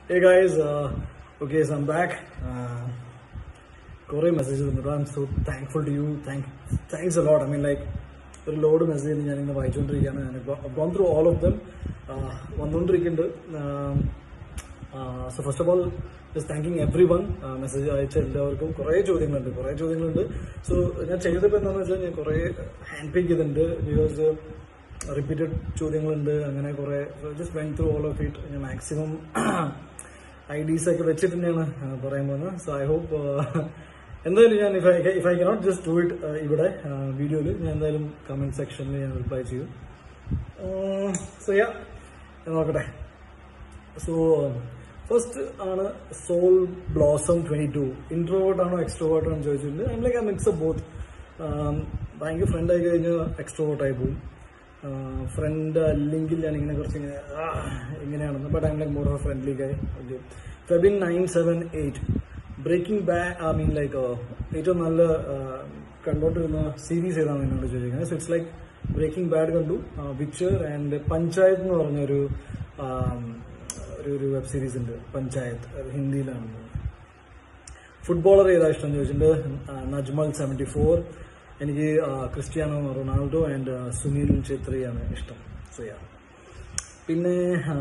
Hey guys, uh, okay, so I'm back. Uh, കുറേ message വന്നിട്ട് I am so thankful to you thank thanks a lot I mean like ഒരു load message ഞാനിങ്ങനെ വായിച്ചുകൊണ്ടിരിക്കുകയാണ് ഞാനിപ്പോൾ gone through all of them വന്നുകൊണ്ടിരിക്കുന്നുണ്ട് so first of all just thanking everyone message അയച്ച എല്ലാവർക്കും കുറേ ചോദ്യങ്ങളുണ്ട് കുറേ ചോദ്യങ്ങളുണ്ട് സോ ഞാൻ ചെയ്തപ്പോൾ എന്താണെന്ന് വെച്ചാൽ ഞാൻ കുറേ ഹാൻഡ് പിക്ക് ചെയ്തിട്ടുണ്ട് ബിക്കോസ് റിപ്പീറ്റഡ് ചോദ്യങ്ങളുണ്ട് അങ്ങനെ കുറേ just went through all of it ഞാൻ മാക്സിമം ഐ ഡീസ് ഒക്കെ വെച്ചിട്ട് തന്നെയാണ് ആ, പറയാൻ പോകുന്നത് സോ ഐ ഹോപ്പ് എന്തായാലും ഞാൻ if I if I cannot just do it ഇവിടെ വീഡിയോയിൽ ഞാൻ എന്തായാലും കമന്റ് സെക്ഷനിൽ ഞാൻ റിപ്ലൈ ചെയ്യും സോ യാ നോക്കട്ടെ സോ ഫസ്റ്റ് ആണ് soul blossom twenty two introvert ആണോ എക്സ്ട്രോവേർട്ട് ആണോ ചോദിച്ചിട്ടുണ്ട് I'm like I mix of both ഭയങ്കര ഫ്രണ്ട് ആയി കഴിഞ്ഞാൽ എക്സ്ട്രോവേർട്ട് ആയി പോകും ഫ്രണ്ട് അല്ലെങ്കിൽ ഞാൻ ഇങ്ങനെ കുറച്ച് ഇങ്ങനെ ആ, ഇങ്ങനെയാണെന്ന് but I'm like more of friendly guy Febin nine seven eight Breaking ബാ ഐ മീൻ ലൈക്ക് ഏറ്റവും നല്ല ആ, കണ്ടോണ്ടിരുന്ന സീരീസ് ഏതാണ് എന്നോട് ചോദിക്കുന്നത് so it's like Breaking Bad കണ്ടു വിച്ചർ ആൻഡ് പഞ്ചായത്ത് എന്ന് പറഞ്ഞൊരു ആ, ഒരു ഒരു വെബ് സീരീസ് ഉണ്ട് പഞ്ചായത്ത് അത് ഹിന്ദിയിലാണ് ഫുട്ബോളർ ഏതാ ഇഷ്ടം ചോദിച്ചിട്ടുണ്ട് ആ, നജ്മൽ സെവൻറ്റി ഫോർ എനിക്ക് ആ, ക്രിസ്ത്യാനോ റൊണാൾഡോ ആൻഡ് സുനിൽ ഛേത്രിയാണ് ഇഷ്ടം സോ യാ പിന്നെ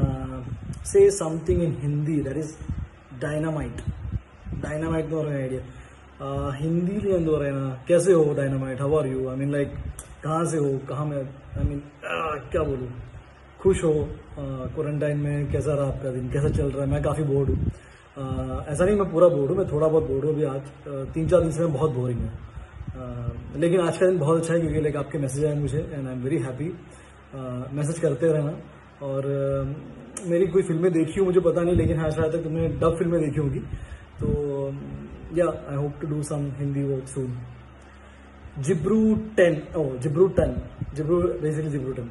say something in Hindi that is dynamite dynamite എന്ന് പറയുന്ന ഐഡിയ ഹിന്ദിയിൽ ഞാൻ എന്ത് പറയുന്ന कैसे हो dynamite how are you I mean like कहाँ से हो कहाँ में आई मीन क्या बोलूँ खुश हो क्वारंटाइन में कैसा रहा आपका दिन कैसा चल रहा है मैं काफ़ी बोर्ड हूँ आ, ऐसा नहीं मैं पूरा बोर्ड हूँ मैं थोड़ा बहुत बोर्ड हूँ अभी आज आ, तीन चार दिन से मैं बहुत बोरिंग हूँ आ, लेकिन आज का दिन बहुत अच्छा है क्योंकि लाइक आपके मैसेज आए मुझे and I am very happy message करते रहना और आ, मेरी कोई फिल्में देखी हो मुझे पता नहीं लेकिन हाँ शायद तक तुमने डब फिल्में देखी होगी तो yeah I hope to do some Hindi work soon ജിബ്രു ടെൻ ഓ ജിബ്രു ടെൻ ജിബ്രു ബേസിക്കലി ജിബ്രു ten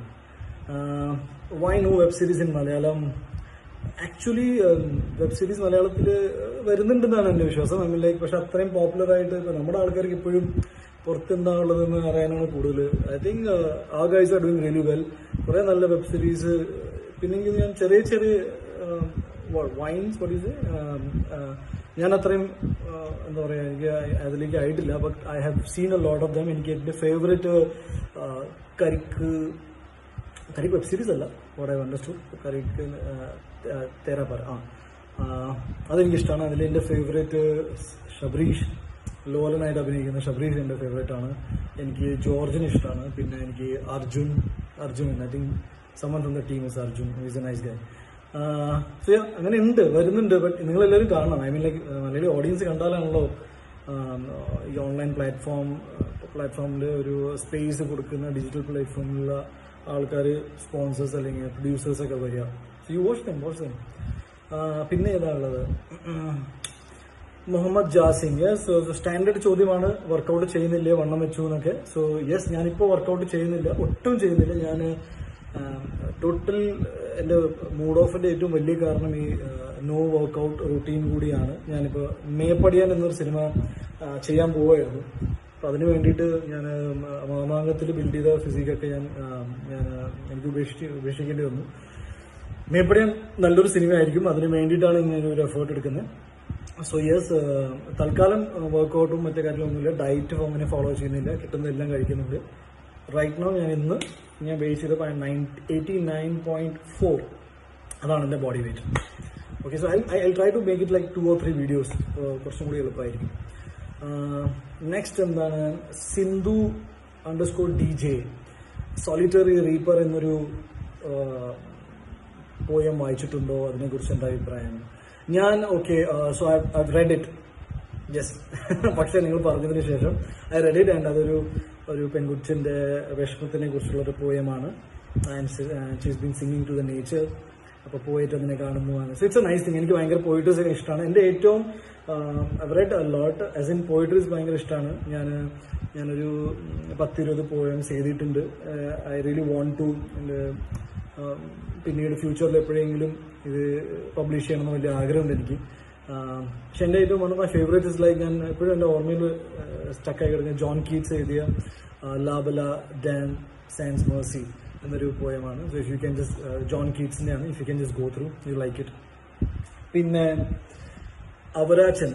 why no web series in Malayalam actually web series മലയാളത്തിൽ വരുന്നുണ്ടെന്നാണ് എൻ്റെ വിശ്വാസം ഐ മീൻ ലൈക്ക് പക്ഷെ അത്രയും പോപ്പുലർ ആയിട്ട് ഇപ്പൊ നമ്മുടെ ആൾക്കാർക്ക് ഇപ്പോഴും പുറത്ത് എന്താണുള്ളതെന്ന് അറിയാനാണ് കൂടുതൽ ഐ തിങ്ക് ആ guys are doing really well കുറെ നല്ല വെബ് സീരീസ് പിന്നെ എനിക്ക് ഞാൻ ചെറിയ ചെറിയ vines what is it? Um, uh, ഞാൻ അത്രയും uh, എന്താ പറയാ എനിക്ക് അതിലേക്ക് ആയിട്ടില്ല but I have seen a lot of them എനിക്ക് എന്റെ favourite Karikku Karikku web series അല്ല what I understood Karikku Therapara ആ ആ, അതെനിക്ക് ഇഷ്ടമാണ് അതിൽ എൻ്റെ ഫേവറേറ്റ് ഷബ്രീഷ് ലോലനായിട്ട് അഭിനയിക്കുന്ന ഷബ്രീഷ് എൻ്റെ ഫേവറേറ്റ് ആണ് എനിക്ക് ജോർജിന് ഇഷ്ടമാണ് പിന്നെ എനിക്ക് Arjun Arjun I think someone from the team is Arjun is a nice guy so അങ്ങനെ ഉണ്ട് വരുന്നുണ്ട് ബട്ട് നിങ്ങൾ എല്ലാവരും കാണണം I mean like Malayali audience കണ്ടാലാണല്ലോ ആം, ഈ ഓൺലൈൻ പ്ലാറ്റ്ഫോം പ്ലാറ്റ്ഫോമിൽ ഒരു സ്പേസ് കൊടുക്കുന്ന ഡിജിറ്റൽ പ്ലാറ്റ്ഫോമിലുള്ള ആൾക്കാർ സ്പോൺസേഴ്സ് അല്ലെങ്കിൽ പ്രൊഡ്യൂസേഴ്സ് ഒക്കെ വരിക you watch them watch them പിന്നെ ഏതാ ഉള്ളത് മുഹമ്മദ് ജാസിംഗ് യെസ് സ്റ്റാൻഡേർഡ് ചോദ്യമാണ് വർക്കൗട്ട് ചെയ്യുന്നില്ലേ വണ്ണം വെച്ചു എന്നൊക്കെ സോ യെസ് ഞാനിപ്പോൾ വർക്കൗട്ട് ചെയ്യുന്നില്ല ഒട്ടും ചെയ്യുന്നില്ല ഞാൻ ടോട്ടൽ എൻ്റെ മൂഡ് ഓഫിന്റെ ഏറ്റവും വലിയ കാരണം ഈ നോ വർക്കൗട്ട് റൂട്ടീൻ കൂടിയാണ് ഞാനിപ്പോൾ മേപ്പടിയാൻ എന്നൊരു സിനിമ ആ, ചെയ്യാൻ പോവുകയായിരുന്നു അപ്പൊ അതിന് വേണ്ടിയിട്ട് ഞാൻ മാമാങ്കത്തിൽ ബിൽഡ് ചെയ്ത ഫിസിക്കൊക്കെ ഞാൻ ആ, ഞാൻ ആ, എനിക്ക് ഉപേക്ഷിച്ച് ഉപേക്ഷിക്കേണ്ടി വന്നു മേപ്പടിയാൻ നല്ലൊരു സിനിമ ആയിരിക്കും അതിന് വേണ്ടിയിട്ടാണ് ഇങ്ങനെ ഒരു എഫേർട്ട് എടുക്കുന്നത് സോ യെസ് തൽക്കാലം വർക്കൗട്ടും മറ്റേ കാര്യങ്ങളൊന്നുമില്ല ഡയറ്റ് അങ്ങനെ ഫോളോ ചെയ്യുന്നില്ല കിട്ടുന്നതെല്ലാം കഴിക്കുന്നുണ്ട് റൈറ്റ് നോ ഞാൻ ഇന്ന് ഞാൻ ബേസ് ചെയ്തപ്പോൾ nine eighty nine point four അതാണ് എൻ്റെ body weight okay so I I try to make it like two or three videos കുറച്ചും കൂടി എളുപ്പമായിരിക്കും നെക്സ്റ്റ് എന്താണ് Sindhu underscore D J solitary reaper എന്നൊരു പോയം വായിച്ചിട്ടുണ്ടോ അതിനെക്കുറിച്ച് എന്താ അഭിപ്രായം ഞാൻ okay so I read it yes പക്ഷെ നിങ്ങൾ പറഞ്ഞതിന് ശേഷം ഐ റെഡ് ഇറ്റ് ആൻഡ് അതൊരു ഒരു പെൺകുച്ചിന്റെ വിഷമത്തിനെ കുറിച്ചുള്ള ഒരു പോയമാണ് and been singing to the nature അപ്പൊ പോയിട്ട് അതിനെ കാണുന്നു so it's a nice thing എനിക്ക് ഭയങ്കര പോയിട്രീസ് ഒക്കെ ഇഷ്ടമാണ് എന്റെ ഏറ്റവും read lot as in poetries ഭയങ്കര ഇഷ്ടമാണ് ഞാൻ ഞാനൊരു ഉം, പത്തിരുപത് പോയംസ് എഴുതിയിട്ടുണ്ട് I really want to um, പിന്നീട് ഫ്യൂച്ചറിൽ എപ്പോഴെങ്കിലും ഇത് പബ്ലിഷ് ചെയ്യണമെന്ന് വലിയ ആഗ്രഹമുണ്ട് എനിക്ക് ആം, പക്ഷെ എൻ്റെ ഏറ്റവും one of my favourite is like ഞാൻ എപ്പോഴും എൻ്റെ ഓർമ്മയിൽ സ്റ്റക്കായി കിടക്കുന്ന ജോൺ കീറ്റ്സ് എഴുതിയ ലാബല ഡാൻ സാൻസ് മേഴ്സി എന്നൊരു പോയമാണ് so if you can just John കീറ്റ്സിൻ്റെയാണ് if you can just go through you like it പിന്നെ അവരാച്ചൻ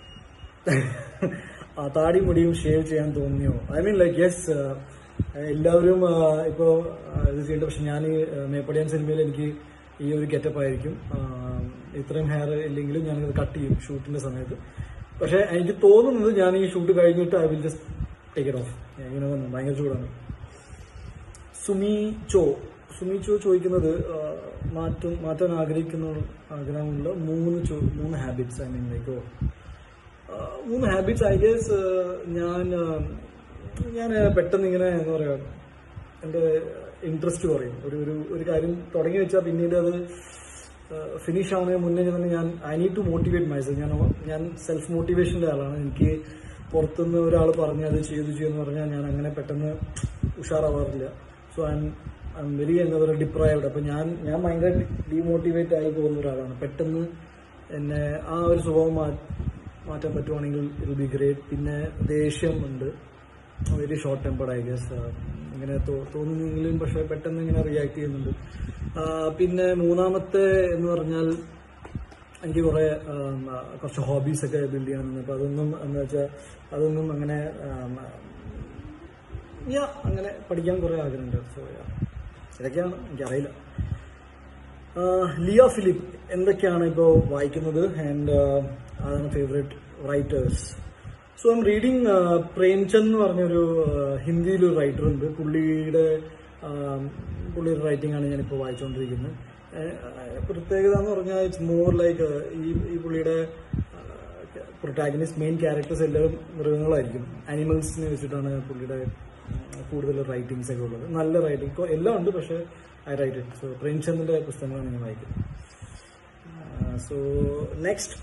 ആ താടി മുടിയും ഷേവ് ചെയ്യാൻ തോന്നിയോ ഐ മീൻ ലൈക്ക് യെസ് എല്ലാവരും ആ, ഇപ്പോ ആ, ഇത് ചെയ്യേണ്ട പക്ഷെ ഞാൻ ഈ ആ, മേപ്പടിയാൻ സിനിമയിൽ എനിക്ക് ഈ ഒരു ഗെറ്റപ്പ് ആയിരിക്കും ആ, ഇത്രയും ഹെയർ ഇല്ലെങ്കിലും ഞാനിത് കട്ട് ചെയ്യും ഷൂട്ടിന്റെ സമയത്ത് പക്ഷെ എനിക്ക് തോന്നുന്നത് ഞാൻ ഈ ഷൂട്ട് കഴിഞ്ഞിട്ട് I will just take it off ഇങ്ങനെ വന്നു ഭയങ്കര ചൂടാണ് സുമി ചോ സുമി ചോ ചോദിക്കുന്നത് ആ, മാറ്റം മാറ്റാൻ ആഗ്രഹിക്കുന്ന ആഗ്രഹമുള്ള മൂന്ന് ചോ- മൂന്ന് ഹാബിറ്റ്സ് ഐ മീൻ ലൈക്കോ മൂന്ന് ഹാബിറ്റ്സ് ഐ ഗേസ് ഞാൻ ആ, ഞാൻ പെട്ടെന്ന് ഇങ്ങനെ എന്താ പറയാ എൻ്റെ ഇൻട്രസ്റ്റ് കുറയും ഒരു ഒരു ഒരു കാര്യം തുടങ്ങി വെച്ചാൽ പിന്നീട് അത് ഫിനിഷ് ആവുന്നതിന് മുന്നേ തന്നെ ഞാൻ I need to motivate myself ഞാൻ ഞാൻ സെൽഫ് മോട്ടിവേഷൻ്റെ ആളാണ് എനിക്ക് പുറത്തുനിന്ന് ഒരാൾ പറഞ്ഞ് അത് ചെയ്തു ചെയ്യുമെന്ന് പറഞ്ഞാൽ ഞാൻ അങ്ങനെ പെട്ടെന്ന് ഉഷാറാവാറില്ല so I I am very എന്താ പറയുക ഡിപ്രൈവ്ഡ് അപ്പം ഞാൻ ഞാൻ ഭയങ്കര ഡീമോട്ടിവേറ്റ് ആയി പോകുന്ന ഒരാളാണ് പെട്ടെന്ന് എന്നെ ആ ഒരു സ്വഭാവം മാ- മാറ്റാൻ പറ്റുവാണെങ്കിൽ ഇറ്റ് ബി ഗ്രേറ്റ് പിന്നെ ദേഷ്യം ഉണ്ട് very short tempered I guess ഇങ്ങനെ തോ- തോന്നുന്നെങ്കിലും പക്ഷെ പെട്ടെന്ന് ഇങ്ങനെ റിയാക്ട് ചെയ്യുന്നുണ്ട് ആ, പിന്നെ മൂന്നാമത്തെ എന്ന് പറഞ്ഞാൽ എനിക്ക് കുറെ ആം, ആ, കുറച്ച് ഹോബീസ് ഒക്കെ ബിൽഡ് ചെയ്യണമെന്ന് അപ്പൊ അതൊന്നും എന്ന് വെച്ചാൽ അതൊന്നും അങ്ങനെ ആം, യാ അങ്ങനെ പഠിക്കാൻ കുറെ ആഗ്രഹമുണ്ട് സോ യാ ഇതൊക്കെയാണ് എനിക്കറിയില്ല ആ, ലിയ ഫിലിപ്പ് എന്തൊക്കെയാണ് ഇപ്പോൾ വായിക്കുന്നത് ആൻഡ് അതാണ് favourite writers so I'm reading Premchand എന്ന് പറഞ്ഞൊരു ഹിന്ദിയിൽ ഒരു റൈറ്റർ ഉണ്ട് പുള്ളിയുടെ ആ, പുള്ളിയുടെ റൈറ്റിംഗ് ആണ് ഞാനിപ്പോൾ വായിച്ചുകൊണ്ടിരിക്കുന്നത് ഏഹ്, പ്രത്യേകത എന്ന് പറഞ്ഞാൽ ഇറ്റ്സ് മോർ ലൈക്ക് ഈ ഈ പുള്ളിയുടെ പ്രൊട്ടാഗനിസ്റ്റ് മെയിൻ ക്യാരക്ടേഴ്സ് എല്ലാവരും മൃഗങ്ങളായിരിക്കും ആനിമൽസിനെ വെച്ചിട്ടാണ് പുള്ളിയുടെ ആ, കൂടുതൽ റൈറ്റിംഗ്സ് ഒക്കെ ഉള്ളത് നല്ല റൈറ്റിംഗ് എല്ലാം ഉണ്ട് പക്ഷേ ഐ റൈറ്റ് ഇറ്റ് സോ പ്രേംചന്ദിന്റെ പുസ്തകങ്ങളാണ് ഞാൻ വായിക്കുന്നത് സോ നെക്സ്റ്റ്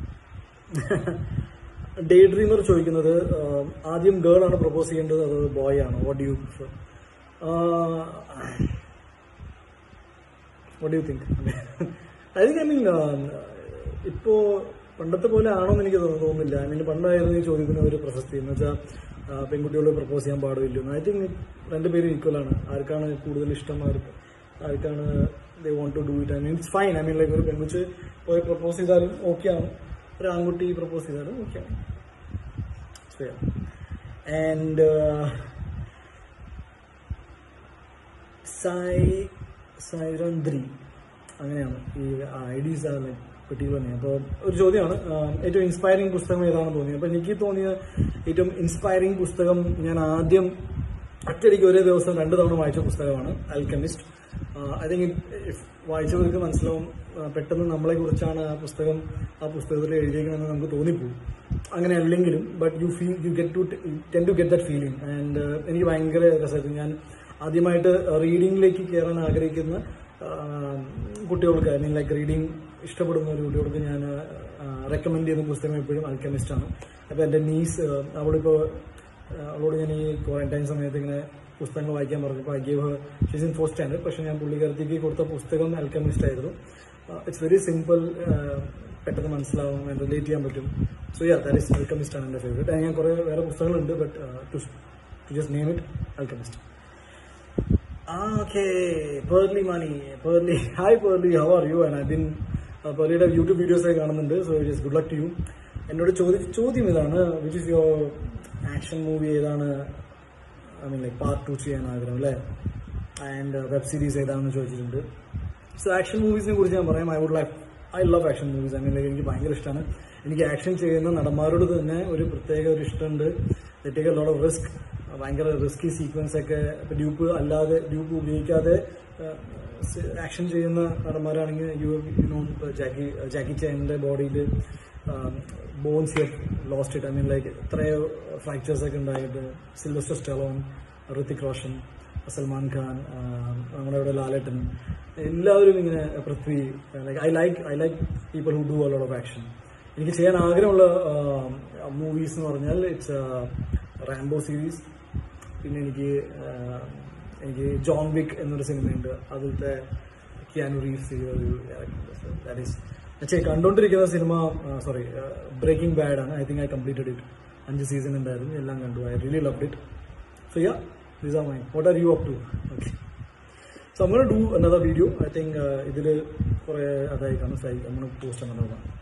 ഡേ ഡ്രീമർ ചോദിക്കുന്നത് ആ, ആദ്യം ഗേൾ ആണ് പ്രപ്പോസ് ചെയ്യേണ്ടത് അത് ബോയ് ആണ് what you prefer what you think I think I mean ഇപ്പോ പണ്ടത്തെ പോലെ ആണോന്ന് എനിക്ക് തോ- തോന്നുന്നില്ല ഐ മീൻ പണ്ടായിരുന്നു ഈ ചോദ്യത്തിന് ഒരു പ്രശസ്തി എന്ന് വെച്ചാൽ പെൺകുട്ടികളോട് പ്രപ്പോസ് ചെയ്യാൻ പാടില്ല ഐ തിങ്ക് രണ്ടുപേരും ഈക്വൽ ആണ് ആർക്കാണ് കൂടുതൽ ഇഷ്ടം ആർക്ക് ആർക്കാണ് they want to do it I mean it's fine I mean like ഒരു പെൺകുച്ച് പോയി പ്രപ്പോസ് ചെയ്താലും ഓക്കെ ആണ് ഒരു ആൺകുട്ടി പ്രപ്പോസ് ചെയ്താലും ഓക്കെ ആണ് ആൻഡ് സായി സൈരന്ദ്രി അങ്ങനെയാണ് ഈ ഐ ഡീസ് ആണ് പെട്ടികൾ തന്നെ അപ്പോൾ ഒരു ചോദ്യമാണ് ആ, ഏറ്റവും ഇൻസ്പയറിംഗ് പുസ്തകം ഏതാണെന്ന് തോന്നിയത് അപ്പോൾ എനിക്ക് തോന്നിയ ഏറ്റവും ഇൻസ്പയറിംഗ് പുസ്തകം ഞാൻ ആദ്യം ഒറ്റയടിക്ക് ഒരേ ദിവസം രണ്ട് തവണ വായിച്ച പുസ്തകമാണ് ആൽക്കമിസ്റ്റ് ഐ തിങ്ക് വായിച്ചവർക്ക് മനസ്സിലാവും ആ, പെട്ടെന്ന് നമ്മളെ കുറിച്ചാണ് ആ പുസ്തകം ആ പുസ്തകത്തിൽ എഴുതിയിരിക്കണമെന്ന് നമുക്ക് തോന്നിപ്പോകും അങ്ങനെ അല്ലെങ്കിലും but you feel you get to ten to get that feeling and എനിക്ക് ഭയങ്കര രസമായിരുന്നു ഞാൻ ആദ്യമായിട്ട് റീഡിങ്ങിലേക്ക് കയറാൻ ആഗ്രഹിക്കുന്ന ആ, കുട്ടികൾക്ക് ഐ മീൻ ലൈക്ക് റീഡിങ് ഇഷ്ടപ്പെടുന്ന ഒരു കുട്ടികൾക്ക് ഞാൻ റെക്കമെൻഡ് ചെയ്യുന്ന പുസ്തകം എപ്പോഴും alchemist ആണ് അപ്പോൾ എൻ്റെ നീസ് അവളിപ്പോൾ അവളോട് ഞാൻ ഈ ക്വാറന്റൈൻ സമയത്ത് ഇങ്ങനെ പുസ്തകങ്ങൾ വായിക്കാൻ പറഞ്ഞപ്പോൾ I gave she's in fourth standard പക്ഷേ ഞാൻ പുള്ളിക്കാരത്തേക്ക് കൊടുത്ത പുസ്തകം അൽക്കമിസ്റ്റ് ആയിരുന്നു ഇറ്റ്സ് വെരി സിമ്പിൾ പെട്ടെന്ന് മനസ്സിലാവും റിലേറ്റ് ചെയ്യാൻ പറ്റും so yeah that is Alchemist ആണ് എൻ്റെ ഫേവറേറ്റ് ഞാൻ കുറേ വേറെ പുസ്തകങ്ങളുണ്ട് but to to just name it Alchemist okay Pearle Maaney Pearle hi Pearle how are you and I been പേർലിയുടെ യൂട്യൂബ് വീഡിയോസ് ഒക്കെ കാണുന്നുണ്ട് so it is good luck to you എന്നോട് ചോദി ചോദ്യം ഇതാണ് which is your action movie ഏതാണ് I mean like part two ചെയ്യാൻ ആഗ്രഹം അല്ലേ ആൻഡ് വെബ് സീരീസ് ഏതാണെന്ന് ചോദിച്ചിട്ടുണ്ട് സോ ആക്ഷൻ മൂവീസിനെ കുറിച്ച് ഞാൻ പറയാം I would like I love action movies I mean like എനിക്ക് ഭയങ്കര ഇഷ്ടമാണ് എനിക്ക് ആക്ഷൻ ചെയ്യുന്ന നടന്മാരോട് തന്നെ ഒരു പ്രത്യേക ഒരു ഇഷ്ടമുണ്ട് take a lot of risk ഭയങ്കര റിസ്കി സീക്വൻസ് ഒക്കെ ഇപ്പൊ ഡ്യൂപ്പ് അല്ലാതെ ഡ്യൂപ്പ് ഉപയോഗിക്കാതെ ആക്ഷൻ ചെയ്യുന്ന നടന്മാരാണെങ്കിൽ you you know Jackie Jackie ചാനിന്റെ ബോഡിയിൽ bones lost it I mean like എത്രയോ ഫ്രാക്ചേഴ്സ് ഒക്കെ ഉണ്ടായിട്ട് സിൽവസ്റ്റർ സ്റ്റലോൺ ഋത്തിക് റോഷൻ സൽമാൻ ഖാൻ ആ, നമ്മുടെ ഇവിടെ ലാലേട്ടൻ എല്ലാവരും ഇങ്ങനെ Prithvi like I like I like people who do a lot of action എനിക്ക് ചെയ്യാൻ ആഗ്രഹമുള്ള മൂവീസ് എന്ന് പറഞ്ഞാൽ ഇറ്റ്സ് റാംബോ സീരീസ് പിന്നെ എനിക്ക് ആ, എനിക്ക് ജോൺ വിക്ക് എന്നൊരു സിനിമയുണ്ട് അതിലത്തെ ക്യാനു റീവ്സ് ചെയ്ത ഒരു ദാറ്റ് ഈസ് ഞാൻ കണ്ടുകൊണ്ടിരിക്കുന്ന സിനിമ സോറി ബ്രേക്കിംഗ് ബാഡ് ആണ് I think I completed it അഞ്ച് സീസൺ ഉണ്ടായിരുന്നു എല്ലാം കണ്ടു I really love it so yeah these are my what are you up to okay so so അങ്ങനെ do another video I think ഇതിൽ കുറേ അതായി കാണും സൈ അങ്ങനെ പോസ്റ്റ് അങ്ങനെ